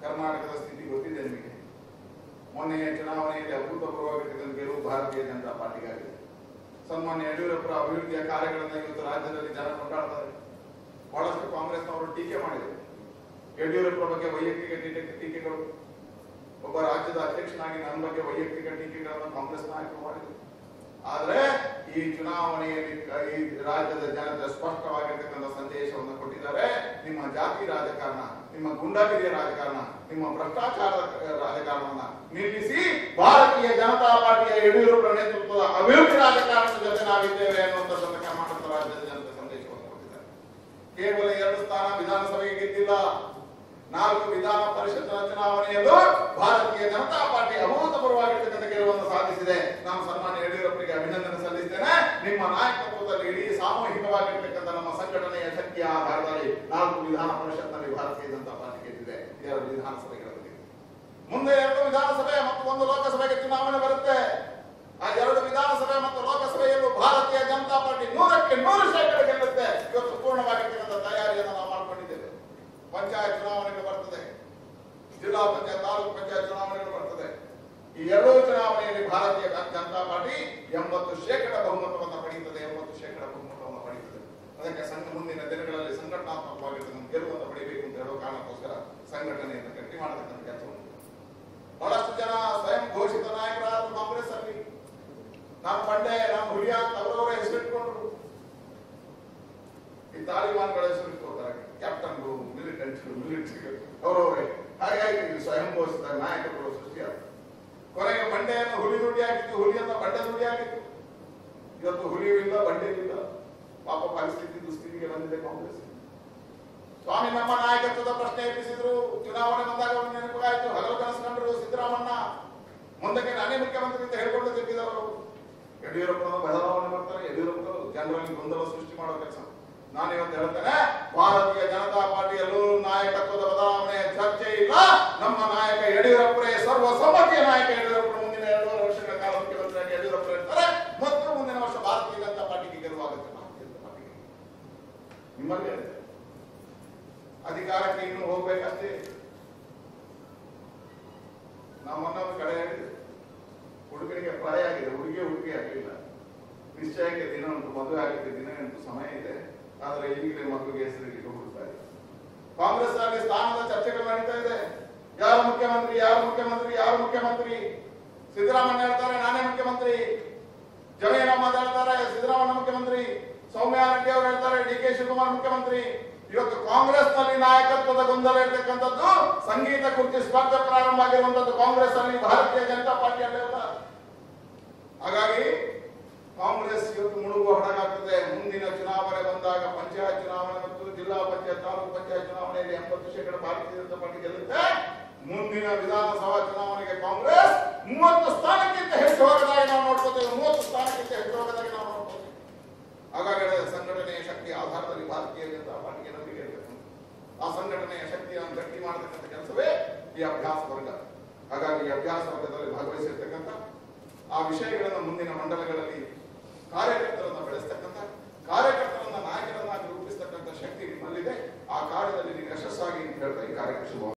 ಕರ್ನಾಟಕದ ಸ್ಥಿತಿ ಗೊತ್ತಿದೆ ನಿಮಗೆ ಮೊನ್ನೆಯ ಚುನಾವಣೆಯಲ್ಲಿ ಅಭೂತಪೂರ್ವವಾಗಿರ್ತಕ್ಕಂಥ ಗೆಲುವು ಭಾರತೀಯ ಜನತಾ ಪಾರ್ಟಿಗಾಗಿದೆ ಸನ್ಮಾನ್ಯ ಯಡಿಯೂರಪ್ಪರ ಅಭಿವೃದ್ಧಿಯ ಕಾರ್ಯಗಳನ್ನು ಇವತ್ತು ರಾಜ್ಯದಲ್ಲಿ ಜನ ಕೊಂಡಾಡ್ತಾರೆ ಬಹಳಷ್ಟು ಕಾಂಗ್ರೆಸ್ನವರು ಟೀಕೆ ಮಾಡಿದರು ಯಡಿಯೂರಪ್ಪರ ಬಗ್ಗೆ ವೈಯಕ್ತಿಕ ಟೀಕೆ- ಟೀಕೆಗಳು ಒಬ್ಬ ರಾಜ್ಯದ ಅಧ್ಯಕ್ಷನಾಗಿ ನನ್ನ ಬಗ್ಗೆ ವೈಯಕ್ತಿಕ ಟೀಕೆಗಳನ್ನು ಕಾಂಗ್ರೆಸ್ ನಾಯಕರು ಮಾಡಿದರು ಆದ್ರೆ ಈ ಚುನಾವಣೆಯಲ್ಲಿ ಕ- ಈ ರಾಜ್ಯದ ಜನತೆ ಸ್ಪಷ್ಟವಾಗಿರ್ತಕ್ಕಂಥ ಸಂದೇಶವನ್ನು ಕೊಟ್ಟಿದ್ದಾರೆ ನಿಮ್ಮ ಜಾತಿ ರಾಜಕಾರಣ ನಿಮ್ಮ ಗುಂಡಾಗಿರಿಯ ರಾಜಕಾರಣ ನಿಮ್ಮ ಭ್ರಷ್ಟಾಚಾರದ ರಾಜಕಾರಣವನ್ನ ನಿಲ್ಲಿಸಿ ಭಾರತೀಯ ಜನತಾ ಪಾರ್ಟಿಯ ಯಡಿಯೂರಪ್ಪರ ನೇತೃತ್ವದ ಅಭಿವೃದ್ಧಿ ರಾಜಕಾರಣದ ಜೊತೆ ನಾವಿದ್ದೇವೆ ಅನ್ನುವಂಥದ್ದನ್ನು ಕರ್ನಾಟಕ ರಾಜ್ಯದ ಜನತೆ ಸಂದೇಶವನ್ನು ಕೊಟ್ಟಿದ್ದಾರೆ ಕೇವಲ ಎರಡು ಸ್ಥಾನ ವಿಧಾನಸಭೆಗೆ ಗೆದ್ದಿಲ್ಲ ನಾಲ್ಕು ವಿಧಾನ ಪರಿಷತ್ನ ಚುನಾವಣೆಯಲ್ಲೂ ಭಾರತೀಯ ಜನತಾ ಪಾರ್ಟಿ ಅಭೂತಪೂರ್ವವಾಗಿರ್ತಕ್ಕಂಥ ಗೆಲುವನ್ನು ಸಾಧಿಸಿದೆ ನಾನು ಸನ್ಮಾನ್ಯ ಯಡಿಯೂರಪ್ಪರಿಗೆ ಅಭಿನಂದನೆ ಸಲ್ಲಿಸ್ತೇನೆ ನಿಮ್ಮ ನಾಯಕತ್ವದಲ್ಲಿ ಇಡೀ ಸಾಮೂಹಿಕವಾಗಿರ್ತಕ್ಕಂಥ ನಮ್ಮ ಸಂಘಟನೆಯ ಶಕ್ತಿಯ ಆಧಾರದಲ್ಲಿ ನಾಲ್ಕು ವಿಧಾನ ಪರಿಷತ್ನಲ್ಲಿ ಭಾರತೀಯ ಜನತಾ ಪಾರ್ಟಿ ಗೆದ್ದಿದೆ ಎರಡು ವಿಧಾನಸಭೆಗಳಲ್ಲಿ ಮುಂದೆ ಎರಡು ವಿಧಾನಸಭೆ ಮತ್ತು ಒಂದು ಲೋಕಸಭೆಗೆ ಚುನಾವಣೆ ಬರುತ್ತೆ ಆ ಎರಡು ವಿಧಾನಸಭೆ ಮತ್ತು ಲೋಕಸಭೆಯಲ್ಲೂ ಭಾರತೀಯ ಜನತಾ ಪಾರ್ಟಿ ನೂರಕ್ಕೆ ನೂರು ಶೇಕಡ ಗೆಲ್ಲುತ್ತೆ ಇವತ್ತು ಪೂರ್ಣವಾಗಿರ್ತಕ್ಕಂಥ ತಯಾರಿಯನ್ನು ನಾವು ಮಾಡಿಕೊಂಡಿದ್ದೇವೆ ಪಂಚಾಯತ್ ಚುನಾವಣೆಗಳು ಬರ್ತದೆ ಜಿಲ್ಲಾ ಪಂಚಾಯತ್ ತಾಲೂಕು ಪಂಚಾಯತ್ ಚುನಾವಣೆಗಳು ಬರ್ತದೆ ಈ ಎರಡೂ ಚುನಾವಣೆಯಲ್ಲಿ ಭಾರತೀಯ ಜನತಾ ಪಾರ್ಟಿ ಎಂಬತ್ತು ಶೇಕಡ ಬಹುಮತವನ್ನು ಪಡೆಯುತ್ತದೆ ಎಂಬತ್ತು ಶೇಕಡ ಬಹುಮತವನ್ನು ಪಡೆಯುತ್ತದೆ ಅದಕ್ಕೆ ಸಂಘ ಮುಂದಿನ ದಿನಗಳಲ್ಲಿ ಸಂಘಟನಾತ್ಮಕವಾಗಿರ್ತಕ್ಕಂಥ ಗೆಲುವನ್ನು ಪಡೆಯಬೇಕು ಅಂತ ಹೇಳೋ ಕಾರಣಕ್ಕೋಸ್ಕರ ಸಂಘಟನೆಯನ್ನು ಗಟ್ಟಿ ಮಾಡತಕ್ಕಂಥ ಕೆಲಸವನ್ನು ಬಹಳಷ್ಟು ಜನ ಸ್ವಯಂ ಘೋಷಿತ ನಾಯಕರಾದ ಕಾಂಗ್ರೆಸ್ ಅಲ್ಲಿ ನಾನು ಬಂಡೆ ನಾನು ಹುಲಿಯ ಅಂತ ಅವರವರೇ ಹೆಸರಿಟ್ಕೊಂಡ್ರು ಈ ತಾಲಿಬಾನ್ಗಳ ಹೆಸರು ಇಟ್ಕೊಳ್ತಾರೆ ಕ್ಯಾಪ್ಟನ್ಗಳು ಮಿಲಿಟೆಂಟ್ಗಳು ಮಿಲಿಟರಿಗಳು ಅವರವರೇ ಹಾಗಾಗಿ ಈ ಸ್ವಯಂ ಘೋಷಿತ ನಾಯಕರುಗಳು ಸೃಷ್ಟಿಯಾದ ಕೊನೆಗೆ ಬಂಡೆಯನ್ನು ಹುಲಿ ದುಡಿ ಆಗಿತ್ತು ಹುಲಿಯನ್ನ ಬಂಡೆ ದುಡಿ ಆಗಿತ್ತು ಇವತ್ತು ಹುಲಿಯೂ ಇಲ್ಲ ಬಂಡೆಯೂ ಇಲ್ಲ ಪಾಪ ಪರಿಸ್ಥಿತಿ ದುಸ್ಥಿತಿಗೆ ಬಂದಿದೆ ಕಾಂಗ್ರೆಸ್ ಸ್ವಾಮಿ ನಮ್ಮ ನಾಯಕತ್ವದ ಪ್ರಶ್ನೆ ಎಬ್ಬಿಸಿದ್ರು ಚುನಾವಣೆ ಬಂದಾಗ ಒಂದು ನೆನಪಾಯಿತು ಹಲವು ಕನಸು ಕಂಡರು ಸಿದ್ದರಾಮಣ್ಣ ಮುಂದಕ್ಕೆ ನಾನೇ ಮುಖ್ಯಮಂತ್ರಿ ಅಂತ ಹೇಳ್ಕೊಂಡು ತಿರುಗಿದವರು ಯಡಿಯೂರಪ್ಪನ ಬದಲಾವಣೆ ಮಾಡ್ತಾರೆ ಯಡಿಯೂರಪ್ಪರು ಜನರಲ್ಲಿ ಗೊಂದಲ ಸೃಷ್ಟಿ ಮಾಡೋ ಕೆಲಸ ನಾನು ಇವತ್ತು ಹೇಳ್ತೇನೆ ಭಾರತೀಯ ಜನತಾ ಪಾರ್ಟಿಯಲ್ಲೂ ನಾಯಕತ್ವದ ಬದಲಾವಣೆ ಚರ್ಚೆ ಇಲ್ಲ ನಮ್ಮ ನಾಯಕ ಯಡಿಯೂರಪ್ಪರೇ ಸರ್ವಸಮ್ಮತಿಯ ನಾಯಕ ಯಡಿಯೂರಪ್ಪರು ಮುಂದಿನ ಎರಡೂವರೆ ವರ್ಷಗಳ ಕಾಲ ಮುಖ್ಯಮಂತ್ರಿಯಾಗಿ ಯಡಿಯೂರಪ್ಪರು ಇರ್ತಾರೆ ಮತ್ತು ಮುಂದಿನ ವರ್ಷ ಭಾರತೀಯ ಜನತಾ ಪಾರ್ಟಿಗೆ ಗೆಲುವಾಗುತ್ತೆ ಭಾರತೀಯ ಜನತಾ ಪಾರ್ಟಿಗೆ ನಿಮ್ಮಲ್ಲಿ ಹೇಳಿದೆ ಅಧಿಕಾರಕ್ಕೆ ಇನ್ನು ಹೋಗ್ಬೇಕಷ್ಟೇ ನಾವು ಮೊನ್ನೊಂದು ಕಡೆ ಹೇಳಿದೆ ಹುಡುಗನಿಗೆ ಪ್ರಾಯ ಆಗಿದೆ ಹುಡುಗಿ ಹುಡುಗಿ ಆಗಲಿಲ್ಲ ನಿಶ್ಚಯಕ್ಕೆ ದಿನ ಉಂಟು ಮದುವೆ ಆಗಲಿಕ್ಕೆ ದಿನ ಉಂಟು ಸಮಯ ಇದೆ ಆದರೆ ಈಗಲೇ ಮಗುವಿಗೆ ಹೆಸರಿಗೆ ಹುಡುಕ್ತಾ ಇದೆ ಕಾಂಗ್ರೆಸ್ ಅಲ್ಲಿ ಸ್ಥಾನದ ಚರ್ಚೆಗಳು ನಡೀತಾ ಇದೆ ಯಾರು ಮುಖ್ಯಮಂತ್ರಿ ಯಾರು ಮುಖ್ಯಮಂತ್ರಿ ಯಾರು ಮುಖ್ಯಮಂತ್ರಿ ಸಿದ್ದರಾಮಯ್ಯ ಹೇಳ್ತಾರೆ ನಾನೇ ಮುಖ್ಯಮಂತ್ರಿ ಜಮೀರ್ ಅಹಮದ್ ಹೇಳ್ತಾರೆ ಸಿದ್ದರಾಮಯ್ಯ ಮುಖ್ಯಮಂತ್ರಿ ಸೌಮ್ಯ ರೆಡ್ಡಿ ಅವರು ಹೇಳ್ತಾರೆ ಡಿ ಕೆ ಶಿವಕುಮಾರ್ ಮುಖ್ಯಮಂತ್ರಿ ಇವತ್ತು ಕಾಂಗ್ರೆಸ್ ನಲ್ಲಿ ನಾಯಕತ್ವದ ಗೊಂದಲ ಇರ್ತಕ್ಕಂಥದ್ದು ಸಂಗೀತ ಕುರಿತು ಸ್ಪರ್ಧೆ ಪ್ರಾರಂಭ ಆಗಿರುವಂತದ್ದು ಕಾಂಗ್ರೆಸ್ ಅಲ್ಲಿ ಭಾರತೀಯ ಜನತಾ ಪಾರ್ಟಿಯಲ್ಲಿ ಅಲ್ಲ ಹಾಗಾಗಿ ಕಾಂಗ್ರೆಸ್ ಇವತ್ತು ಮುಳುಗು ಹಡಗಾಗ್ತದೆ ಮುಂದಿನ ಚುನಾವಣೆ ಬಂದಾಗ ಪಂಚಾಯತ್ ಚುನಾವಣೆ ಮತ್ತು ಜಿಲ್ಲಾ ಪಂಚಾಯತ್ ತಾಲೂಕು ಪಂಚಾಯತ್ ಚುನಾವಣೆಯಲ್ಲಿ ಎಂಬತ್ತು ಶೇಕಡ ಭಾರತೀಯ ಜನತಾ ಪಾರ್ಟಿ ಗೆಲ್ಲುತ್ತೆ ಮುಂದಿನ ವಿಧಾನಸಭಾ ಚುನಾವಣೆಗೆ ಕಾಂಗ್ರೆಸ್ ಮೂವತ್ತು ಸ್ಥಾನಕ್ಕಿಂತ ಹೆಚ್ಚು ಹೋಗದಾಗಿ ನಾವು ನೋಡ್ಕೋತೇವೆ ಮೂವತ್ತು ಸ್ಥಾನಕ್ಕಿಂತ ಹೆಚ್ಚು ಹೋಗದಾಗಿ ನಾವು ನೋಡ್ಕೋತೇವೆ ಹಾಗಾಗಿ ಹೇಳಿದ ಸಂಘಟನೆಯ ಶಕ್ತಿ ಆಧಾರದಲ್ಲಿ ಭಾರತೀಯ ಜನತಾ ಪಾರ್ಟಿಗೆ ನಂಬಿಕೆ ಇರಬೇಕು ಆ ಸಂಘಟನೆಯ ಶಕ್ತಿಯನ್ನು ಗಟ್ಟಿ ಮಾಡತಕ್ಕಂಥ ಕೆಲಸವೇ ಈ ಅಭ್ಯಾಸ ವರ್ಗ ಹಾಗಾಗಿ ಈ ಅಭ್ಯಾಸ ವರ್ಗದಲ್ಲಿ ಭಾಗವಹಿಸಿರ್ತಕ್ಕಂಥ ಆ ವಿಷಯಗಳನ್ನು ಮುಂದಿನ ಮಂಡಲಗಳಲ್ಲಿ ಕಾರ್ಯಕರ್ತರನ್ನ ಬೆಳೆಸ್ತಕ್ಕಂಥ ಕಾರ್ಯಕರ್ತರನ್ನ ನಾಯಕರನ್ನಾಗಿ ರೂಪಿಸ್ತಕ್ಕಂಥ ಶಕ್ತಿ ನಿಮ್ಮಲ್ಲಿದೆ ಆ ಕಾರ್ಯದಲ್ಲಿ ನೀವು ಯಶಸ್ಸಾಗಿ ಅಂತ ಹೇಳ್ತಾ ಈ ಕಾರ್ಯಕ್ಕೆ ಶುಭ